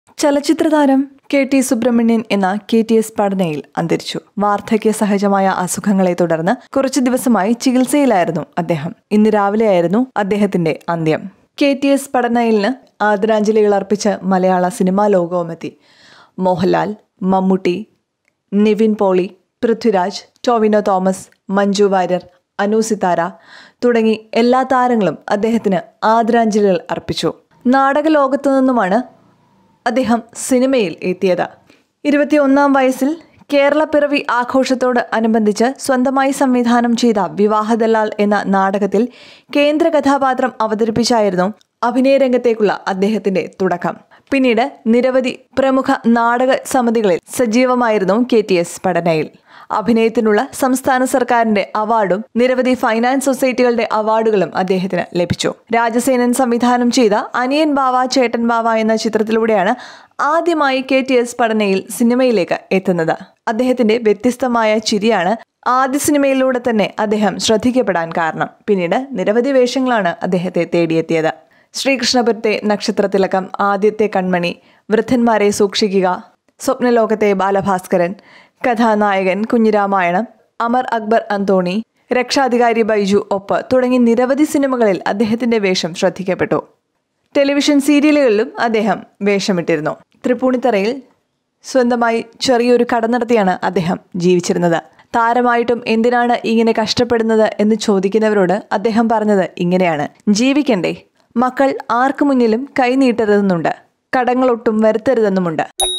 ചലച്ചിത്ര താരം K T Subramanian എന്ന കെ ടി എസ് പഠനയിൽ അന്തരിച്ചു വാർദ്ധക്യ സഹജമായ അസുഖങ്ങളെ തുടർന്ന് കുറച്ചു ദിവസമായി ചികിത്സയിലായിരുന്നു അദ്ദേഹം ഇന്ന് രാവിലെയായിരുന്നു അദ്ദേഹത്തിന്റെ അന്ത്യം കെ ടി എസ് പഠനയിലിന് ആദരാഞ്ജലികൾ അർപ്പിച്ച് മലയാള സിനിമാ ലോകവുമെത്തി മോഹൻലാൽ മമ്മൂട്ടി നിവിൻ പോളി പൃഥ്വിരാജ് ടോവിനോ തോമസ് മഞ്ജു വാര്യർ അനു സിതാര തുടങ്ങി എല്ലാ താരങ്ങളും അദ്ദേഹത്തിന് ആദരാഞ്ജലികൾ അർപ്പിച്ചു നാടക ലോകത്തു നിന്നുമാണ് അദ്ദേഹം സിനിമയിൽ എത്തിയത് ഇരുപത്തിയൊന്നാം വയസ്സിൽ കേരള പിറവി ആഘോഷത്തോട് അനുബന്ധിച്ച് സ്വന്തമായി സംവിധാനം ചെയ്ത വിവാഹദല്ലാൽ എന്ന നാടകത്തിൽ കേന്ദ്ര കഥാപാത്രം അവതരിപ്പിച്ചായിരുന്നു അഭിനയ രംഗത്തേക്കുള്ള അദ്ദേഹത്തിന്റെ തുടക്കം പിന്നീട് നിരവധി പ്രമുഖ നാടക സമിതികളിൽ സജീവമായിരുന്നു കെ ടി എസ് പഠനയിൽ അഭിനയത്തിനുള്ള സംസ്ഥാന സർക്കാരിന്റെ അവാർഡും നിരവധി ഫൈനാൻസ് സൊസൈറ്റികളുടെ അവാർഡുകളും അദ്ദേഹത്തിന് ലഭിച്ചു രാജസേനൻ സംവിധാനം ചെയ്ത അനിയൻ ബാവ ചേട്ടൻ ബാവ എന്ന ചിത്രത്തിലൂടെയാണ് ആദ്യമായി കെ ടി എസ് പഠനയിൽ സിനിമയിലേക്ക് എത്തുന്നത് അദ്ദേഹത്തിന്റെ വ്യത്യസ്തമായ ചിരിയാണ് ആദ്യ സിനിമയിലൂടെ തന്നെ അദ്ദേഹം ശ്രദ്ധിക്കപ്പെടാൻ കാരണം പിന്നീട് നിരവധി വേഷങ്ങളാണ് അദ്ദേഹത്തെ തേടിയെത്തിയത് ശ്രീകൃഷ്ണപുരത്തെ നക്ഷത്രത്തിലകം ആദ്യത്തെ കൺമണി വൃദ്ധന്മാരെ സൂക്ഷിക്കുക സ്വപ്നലോകത്തെ ബാലഭാസ്കരൻ കഥാനായകൻ കുഞ്ഞിരാമായണം അമർ അക്ബർ അന്തോണി രക്ഷാധികാരി ബൈജു ഒപ്പ് തുടങ്ങി നിരവധി സിനിമകളിൽ അദ്ദേഹത്തിന്റെ വേഷം ശ്രദ്ധിക്കപ്പെട്ടു ടെലിവിഷൻ സീരിയലുകളിലും അദ്ദേഹം വേഷമിട്ടിരുന്നു തൃപ്പൂണിത്തറയിൽ സ്വന്തമായി ചെറിയൊരു കട നടത്തിയാണ് അദ്ദേഹം ജീവിച്ചിരുന്നത് താരമായിട്ടും എന്തിനാണ് ഇങ്ങനെ കഷ്ടപ്പെടുന്നത് എന്ന് ചോദിക്കുന്നവരോട് അദ്ദേഹം പറഞ്ഞത് ഇങ്ങനെയാണ് ജീവിക്കണ്ടേ മക്കൾ ആർക്കു മുന്നിലും കൈ നീട്ടരുതെന്നുണ്ട് കടങ്ങളൊട്ടും വരുത്തരുതെന്നുമുണ്ട്